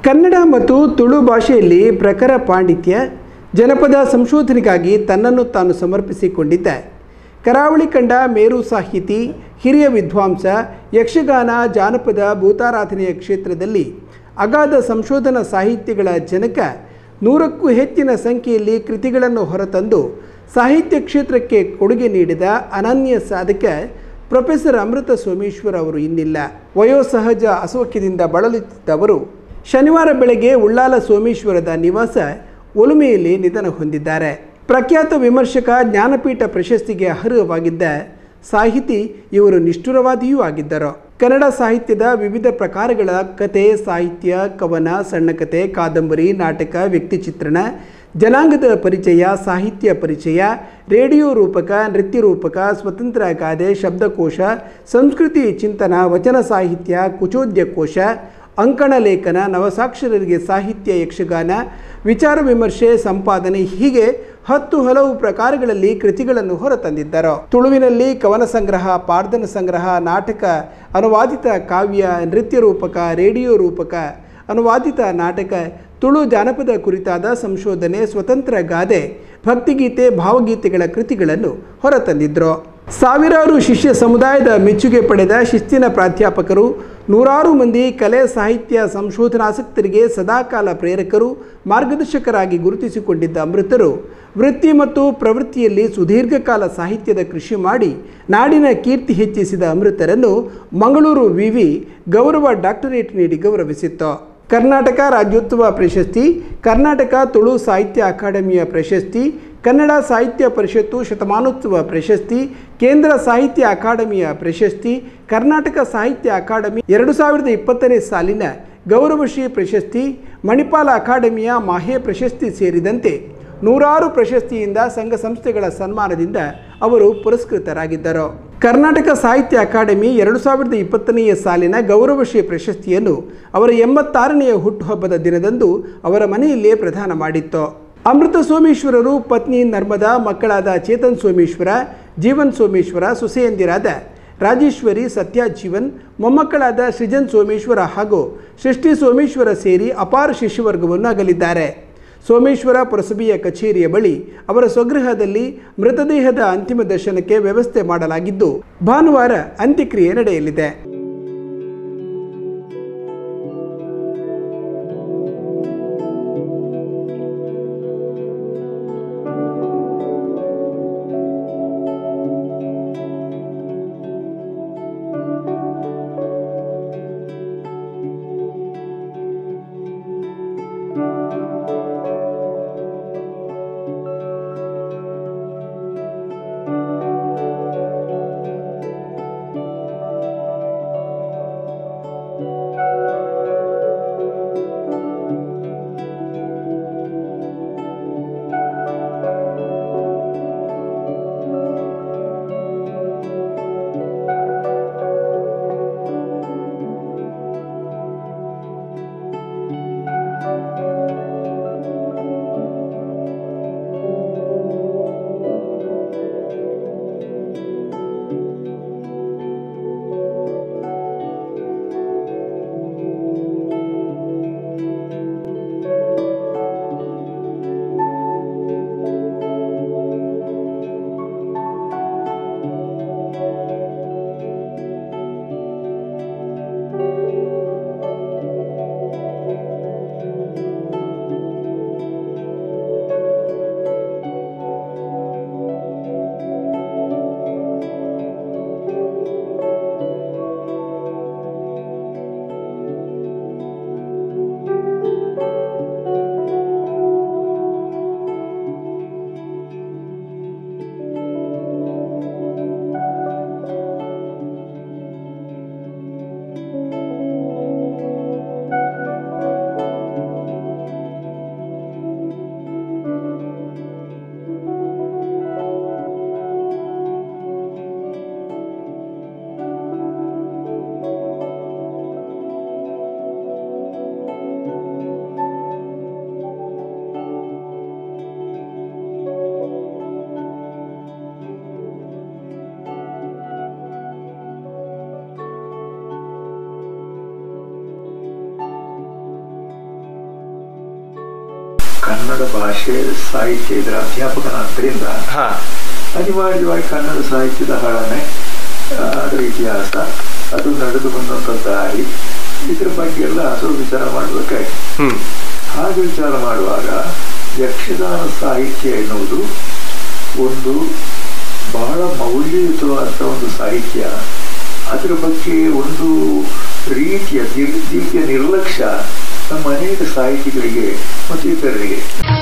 ಕನ್ನಡ ಮತ್ತು ತುಳು ಭಾಷೆಯಲ್ಲಿ ಪ್ರಖರ ಪಾಂಡಿತ್ಯ ಜನಪದ ಸಂಶೋಧನೆಗಾಗಿ ತನ್ನನ್ನು ತಾನು ಸಮರ್ಪಿಸಿಕೊಂಡಿದ್ದ ಕರಾವಳಿ ಕಂಡ ಮೇರು ಸಾಹಿತಿ ಹಿರಿಯ ವಿದ್ವಾಂಸ ಯಕ್ಷಗಾನ ಜಾನಪದ ಭೂತಾರಾಧನೆಯ ಕ್ಷೇತ್ರದಲ್ಲಿ ಅಗಾಧ ಸಂಶೋಧನಾ ಸಾಹಿತ್ಯಗಳ ಜನಕ ನೂರಕ್ಕೂ ಹೆಚ್ಚಿನ ಸಂಖ್ಯೆಯಲ್ಲಿ ಕೃತಿಗಳನ್ನು ಹೊರತಂದು ಸಾಹಿತ್ಯ ಕ್ಷೇತ್ರಕ್ಕೆ ಕೊಡುಗೆ ನೀಡಿದ ಅನನ್ಯ ಸಾಧಕ ಪ್ರೊಫೆಸರ್ ಅಮೃತ ಸೋಮೇಶ್ವರ್ ಅವರು ಇನ್ನಿಲ್ಲ ವಯೋಸಹಜ ಅಸೌಖ್ಯದಿಂದ ಬಳಲುತ್ತಿದ್ದವರು ಶನಿವಾರ ಬೆಳಗ್ಗೆ ಉಳ್ಳಾಲ ಸೋಮೇಶ್ವರದ ನಿವಾಸ ಒಲುಮೆಯಲ್ಲಿ ನಿಧನ ಹೊಂದಿದ್ದಾರೆ ಪ್ರಖ್ಯಾತ ವಿಮರ್ಶಕ ಜ್ಞಾನಪೀಠ ಪ್ರಶಸ್ತಿಗೆ ಅರ್ಹವಾಗಿದ್ದ ಸಾಹಿತಿ ಇವರು ನಿಷ್ಠುರವಾದಿಯೂ ಆಗಿದ್ದರು ಕನ್ನಡ ಸಾಹಿತ್ಯದ ವಿವಿಧ ಪ್ರಕಾರಗಳ ಕತೆ ಸಾಹಿತ್ಯ ಕವನ ಸಣ್ಣಕತೆ ಕಾದಂಬರಿ ನಾಟಕ ವ್ಯಕ್ತಿಚಿತ್ರಣ ಜನಾಂಗದ ಪರಿಚಯ ಸಾಹಿತ್ಯ ಪರಿಚಯ ರೇಡಿಯೋ ರೂಪಕ ನೃತ್ಯ ರೂಪಕ ಸ್ವತಂತ್ರ ಗಾದೆ ಶಬ್ದಕೋಶ ಸಂಸ್ಕೃತಿ ಚಿಂತನ ವಚನ ಸಾಹಿತ್ಯ ಕುಚೋದ್ಯ ಕೋಶ ಅಂಕಣ ಲೇಖನ ನವಸಾಕ್ಷರರಿಗೆ ಸಾಹಿತ್ಯ ಯಕ್ಷಗಾನ ವಿಚಾರ ವಿಮರ್ಶೆ ಸಂಪಾದನೆ ಹೀಗೆ ಹತ್ತು ಹಲವು ಪ್ರಕಾರಗಳಲ್ಲಿ ಕೃತಿಗಳನ್ನು ಹೊರತಂದಿದ್ದರು ತುಳುವಿನಲ್ಲಿ ಕವನ ಸಂಗ್ರಹ ಪಾರ್ಧನ ಸಂಗ್ರಹ ನಾಟಕ ಅನುವಾದಿತ ಕಾವ್ಯ ನೃತ್ಯ ರೂಪಕ ರೇಡಿಯೋ ರೂಪಕ ಅನುವಾದಿತ ನಾಟಕ ತುಳು ಜಾನಪದ ಕುರಿತಾದ ಸಂಶೋಧನೆ ಸ್ವತಂತ್ರ ಗಾದೆ ಭಕ್ತಿಗೀತೆ ಭಾವಗೀತೆಗಳ ಕೃತಿಗಳನ್ನು ಹೊರತಂದಿದ್ರು ಸಾವಿರಾರು ಶಿಷ್ಯ ಸಮುದಾಯದ ಮೆಚ್ಚುಗೆ ಪಡೆದ ಶಿಸ್ತಿನ ಪ್ರಾಧ್ಯಾಪಕರು ನೂರಾರು ಮಂದಿ ಕಲೆ ಸಾಹಿತ್ಯ ಸಂಶೋಧನಾಸಕ್ತರಿಗೆ ಸದಾಕಾಲ ಪ್ರೇರಕರು ಮಾರ್ಗದರ್ಶಕರಾಗಿ ಗುರುತಿಸಿಕೊಂಡಿದ್ದ ಅಮೃತರು ವೃತ್ತಿ ಮತ್ತು ಪ್ರವೃತ್ತಿಯಲ್ಲಿ ಸುದೀರ್ಘಕಾಲ ಸಾಹಿತ್ಯದ ಕೃಷಿ ಮಾಡಿ ನಾಡಿನ ಕೀರ್ತಿ ಹೆಚ್ಚಿಸಿದ ಅಮೃತರನ್ನು ಮಂಗಳೂರು ವಿವಿ ಗೌರವ ಡಾಕ್ಟರೇಟ್ ನೀಡಿ ಗೌರವಿಸಿತ್ತು ಕರ್ನಾಟಕ ರಾಜ್ಯೋತ್ಸವ ಪ್ರಶಸ್ತಿ ಕರ್ನಾಟಕ ತುಳು ಸಾಹಿತ್ಯ ಅಕಾಡೆಮಿಯ ಪ್ರಶಸ್ತಿ ಕನ್ನಡ ಸಾಹಿತ್ಯ ಪರಿಷತ್ತು ಶತಮಾನೋತ್ಸವ ಪ್ರಶಸ್ತಿ ಕೇಂದ್ರ ಸಾಹಿತ್ಯ ಅಕಾಡೆಮಿಯ ಪ್ರಶಸ್ತಿ ಕರ್ನಾಟಕ ಸಾಹಿತ್ಯ ಅಕಾಡೆಮಿ ಎರಡು ಸಾವಿರದ ಇಪ್ಪತ್ತನೇ ಸಾಲಿನ ಗೌರವಶ್ರೀ ಪ್ರಶಸ್ತಿ ಮಣಿಪಾಲ ಅಕಾಡೆಮಿಯ ಮಾಹೆ ಪ್ರಶಸ್ತಿ ಸೇರಿದಂತೆ ನೂರಾರು ಪ್ರಶಸ್ತಿಯಿಂದ ಸಂಘ ಸಂಸ್ಥೆಗಳ ಸನ್ಮಾನದಿಂದ ಅವರು ಪುರಸ್ಕೃತರಾಗಿದ್ದರು ಕರ್ನಾಟಕ ಸಾಹಿತ್ಯ ಅಕಾಡೆಮಿ ಎರಡು ಸಾವಿರದ ಇಪ್ಪತ್ತನೆಯ ಸಾಲಿನ ಗೌರವಶ್ರೀ ಪ್ರಶಸ್ತಿಯನ್ನು ಅವರ ಎಂಬತ್ತಾರನೆಯ ಹುಟ್ಟುಹಬ್ಬದ ದಿನದಂದು ಅವರ ಮನೆಯಲ್ಲೇ ಪ್ರದಾನ ಮಾಡಿತ್ತು ಅಮೃತ ಸೋಮೇಶ್ವರರು ಪತ್ನಿ ನರ್ಮದಾ ಮಕ್ಕಳಾದ ಚೇತನ್ ಸೋಮೇಶ್ವರ ಜೀವನ್ ಸೋಮೇಶ್ವರ ಸೊಸೆಯಂದಿರಾದ ರಾಜೇಶ್ವರಿ ಸತ್ಯ ಜೀವನ್ ಮೊಮ್ಮಕ್ಕಳಾದ ಸೃಜನ್ ಸೋಮೇಶ್ವರ ಹಾಗೂ ಸೃಷ್ಟಿ ಸೋಮೇಶ್ವರ ಸೇರಿ ಅಪಾರ ಶಿಷ್ಯವರ್ಗವನ್ನು ಅಗಲಿದ್ದಾರೆ ಸೋಮೇಶ್ವರ ಪುರಸಭೆಯ ಕಚೇರಿಯ ಬಳಿ ಅವರ ಸ್ವಗೃಹದಲ್ಲಿ ಮೃತದೇಹದ ಅಂತಿಮ ದರ್ಶನಕ್ಕೆ ವ್ಯವಸ್ಥೆ ಮಾಡಲಾಗಿದ್ದು ಭಾನುವಾರ ಅಂತ್ಯಕ್ರಿಯೆ ನಡೆಯಲಿದೆ ಕನ್ನಡ ಭಾಷೆ ಸಾಹಿತ್ಯ ಇದರ ಅಧ್ಯಾಪಕನಾದ್ದರಿಂದ ಹಾ ಅನಿವಾರ್ಯವಾಗಿ ಕನ್ನಡ ಸಾಹಿತ್ಯದ ಹಳನೆ ಆ, ಅದರ ಇತಿಹಾಸ ಅದು ನಡೆದು ಬಂದಂಥ ದಾರಿ ಇದ್ರ ಬಗ್ಗೆ ಎಲ್ಲ ಸ್ವಲ್ಪ ವಿಚಾರ ಮಾಡಬೇಕಾಯ್ತು ಹ್ಮ್ ಹಾಗೆ ವಿಚಾರ ಮಾಡುವಾಗ ಯಕ್ಷಗಾನ ಸಾಹಿತ್ಯ ಎನ್ನುವುದು ಒಂದು ಬಹಳ ಮೌಲ್ಯಯುತವಾದಂಥ ಒಂದು ಸಾಹಿತ್ಯ ಅದರ ಬಗ್ಗೆ ಒಂದು ರೀತಿಯ ದಿವ್- ದಿವ್ಯ ನಿರ್ಲಕ್ಷ್ಯ ನಮ್ಮ ಅನೇಕ ಸಾಹಿತಿಗಳಿಗೆ ಮತ್ತು ಇತರರಿಗೆ